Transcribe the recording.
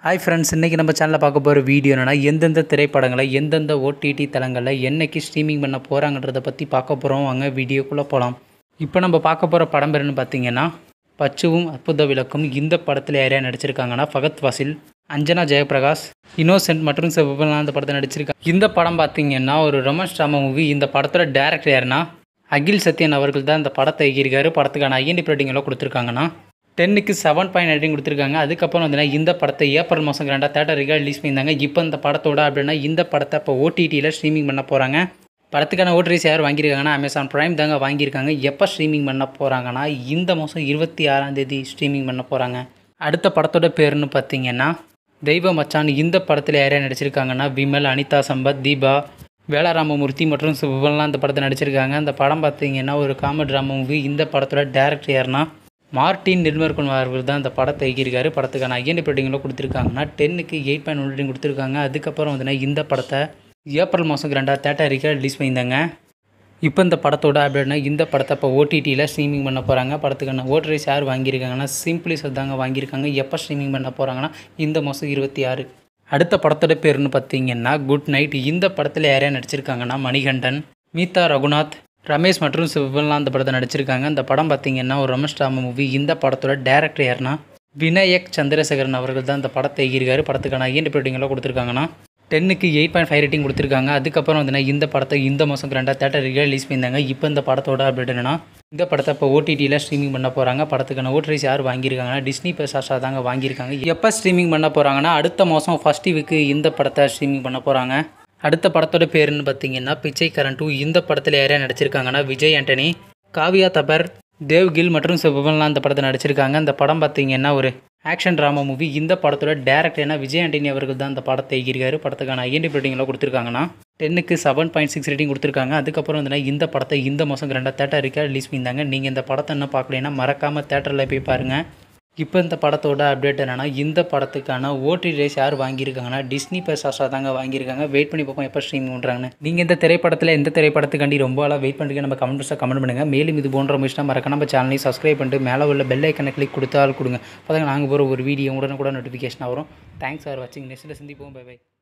hi friends இன்றைக்கி நம்ம சேனலில் பார்க்க போகிற வீடியோ என்னென்னா எந்தெந்த திரைப்படங்களை எந்தெந்த ஓடிடி தளங்களில் என்னைக்கு ஸ்ட்ரீமிங் பண்ண போகிறாங்கன்றத பற்றி பார்க்க போகிறோம் வாங்க வீடியோக்குள்ளே போகலாம் இப்போ நம்ம பார்க்க போகிற படம் பேருன்னு பார்த்தீங்கன்னா பச்சுவும் அற்புத விளக்கும் இந்த படத்தில் யாரையா நடிச்சிருக்காங்கன்னா ஃபகத் வாசில் அஞ்சனா ஜெயபிரகாஷ் இன்னோசென்ட் மற்றும் சிவபெல்லாம் அந்த படத்தை நடிச்சிருக்காங்க இந்த படம் பார்த்தீங்கன்னா ஒரு ரொமான்ஸ் ட்ராமா மூவி இந்த படத்தோட டேரக்டர் யாருன்னா அகில் சத்யன் அவர்கள் தான் இந்த படத்தை இயக்கியிருக்காரு படத்துக்கான ஐஎன்டி ரேட்டிங் எல்லாம் கொடுத்துருக்காங்கன்னா டென்னுக்கு செவன் பாயிண்ட் ரேட்டிங் கொடுத்துருக்காங்க அதுக்கப்புறம் வந்து இந்த படத்தை ஏப்ரல் மாதம் ரெண்டாக தேட்டருக்கு ரிலீஸ் பண்ணியிருந்தாங்க இப்போ இந்த படத்தோட அப்படின்னா இந்த படத்தை இப்போ ஓடிடியில் ஸ்ட்ரீமிங் பண்ண போகிறாங்க படத்துக்கான ஓட்ரிஸ் யார் வாங்கியிருக்காங்கன்னா அமேசான் ப்ரைம் தாங்க வாங்கியிருக்காங்க எப்போ ஸ்ட்ரீமிங் பண்ண போகிறாங்கன்னா இந்த மாதம் இருபத்தி ஆறாம் தேதி ஸ்ட்ரீமிங் பண்ண போகிறாங்க அடுத்த படத்தோட பேருன்னு பார்த்தீங்கன்னா தெய்வ மச்சான் இந்த படத்தில் யாரையா நடிச்சிருக்காங்கன்னா விமல் அனிதா சம்பத் தீபா வேளாராமமூர்த்தி மற்றும் சிவன்லாம் இந்த படத்தை நடிச்சிருக்காங்க அந்த படம் பார்த்தீங்கன்னா ஒரு காமெடி ட்ராமா மூவி இந்த படத்தோட டேரக்டர் யாருன்னா மார்ட்டின் நிர்மர்குமார் அவர்கள் தான் இந்த படத்தை இயக்கியிருக்காரு படத்துக்கான ஐஎன்டி ரேட்டிங்களும் கொடுத்துருக்காங்கன்னா டென்னுக்கு எயிட் பாயிண்ட் ஒன் ரேட்டிங் கொடுத்துருக்காங்க அதுக்கப்புறம் வந்து இந்த படத்தை ஏப்ரல் மாதம் ரெண்டாக தேட்டருக்கு ரிலீஸ் பண்ணியிருந்தாங்க இப்போ இந்த படத்தோட அப்படின்னா இந்த படத்தை இப்போ ஓடிடியில் ஸ்ட்ரீமிங் பண்ண போகிறாங்க படத்துக்கான ஓட்டரைஸ் யார் வாங்கியிருக்காங்கன்னா சிம்பிளி தாங்க வாங்கியிருக்காங்க எப்போ ஸ்ட்ரீமிங் பண்ண போகிறாங்கன்னா இந்த மாதம் இருபத்தி ஆறு அடுத்த படத்தோட பேருன்னு பார்த்தீங்கன்னா குட் நைட் இந்த படத்தில் யாரையா நடிச்சிருக்காங்கன்னா மணிகண்டன் மீதா ரகுநாத் ரமேஷ் மற்றும் சிவன்லாம் அந்த படத்தை நடிச்சிருக்காங்க அந்த படம் பார்த்தீங்கன்னா ஒரு ரமேஷ் ட்ராமா மூவி இந்த படத்தோட டேரக்டர் யாருன்னா விநாயக் சந்திரசேகரன் அவர்கள் தான் இந்த படத்தை எழுதியிருக்காரு படத்துக்கான ஐஎன்டி ரேட்டிங்கெல்லாம் கொடுத்துருக்காங்கன்னா டென்னுக்கு எயிட் பாயிண்ட் ஃபைவ் ரேட்டிங் கொடுத்துருக்காங்க அதுக்கப்புறம் வந்து இந்த படத்தை இந்த மாதம் ரெண்டாக தேட்டருக்கு ரிலீஸ் பண்ணியிருந்தாங்க இப்போ இந்த படத்தோட அப்டேட் என்னன்னா இந்த படத்தை இப்போ ஓடிடியில் ஸ்ட்ரீமிங் பண்ண போகிறாங்க படத்துக்கான ஓட்ரைஸ் யார் வாங்கியிருக்காங்கன்னா டிஸ்னி பெசாஷா தாங்க வாங்கியிருக்காங்க எப்போ ஸ்ட்ரீமிங் பண்ண போகிறாங்கன்னா அடுத்த மாதம் ஃபஸ்ட் வீக்கு இந்த படத்தை ஸ்ட்ரீமிங் பண்ண போகிறாங்க அடுத்த படத்தோட பேருன்னு பார்த்தீங்கன்னா பிச்சை கரண்ட் டூ இந்த படத்தில் யாரையா நடிச்சிருக்காங்கன்னா விஜய் ஆண்டனி காவியா தபர் தேவ்கில் மற்றும் சிவபன்லாம் இந்த படத்தை நடிச்சிருக்காங்க அந்த படம் பார்த்தீங்கன்னா ஒரு ஆக்ஷன் ட்ராமா மூவி இந்த படத்தோட டேரக்டர் என்ன விஜய் ஆண்டனி அவர்கள் தான் இந்த படத்தை எழுதியிருக்காரு படத்துக்கான ஐஎன்டி ரேட்டிங்லாம் கொடுத்துருக்காங்கன்னா டென்னுக்கு செவன் பாயிண்ட் சிக்ஸ் ரேட்டிங் கொடுத்துருக்காங்க அதுக்கப்புறம் வந்து இந்த படத்தை இந்த மாதம் ரெண்டாக தேட்டருக்கு ரிலீஸ் பண்ணியிருந்தாங்க நீங்கள் இந்த படத்தை என்ன பார்க்கலைன்னா மறக்காமல் தேட்டரில் போய் பாருங்கள் இப்போ இந்த படத்தோட அப்டேட் என்னென்னா இந்த படத்துக்கான ஓடி ரேஸ் யார் வாங்கியிருக்காங்கன்னா டிஸ்னி பெசாஷா தாங்க வாங்கியிருக்காங்க வெயிட் பண்ணி பார்ப்போம் எப்போ ஸ்ட்ரீம் பண்ணுறாங்கன்னு நீங்கள் இந்த திரைப்படத்தில் எந்த திரைப்படத்துக்காண்டி ரொம்ப ஆளாக வெயிட் பண்ணுறீங்க நம்ம கமெண்ட் பாக்ஸில் கமெண்ட் பண்ணுங்கள் மேலும் இது போன்ற விஷயம் மறக்க நம்ம சேனலையும் சப்ஸ்கிரைப் பண்ணிட்டு மேலே உள்ள பெல் ஐக்கனை கிளிக் கொடுத்தால் கொடுங்க அப்போ நாங்கள் போகிற ஒரு வீடியோ உடனே கூட நோட்டிஃபிகேஷன் வரும் தேங்க்ஸ் ஃபார் வாட்சிங் நெக்ஸ்ட்டில் சந்திப்போம் பை பை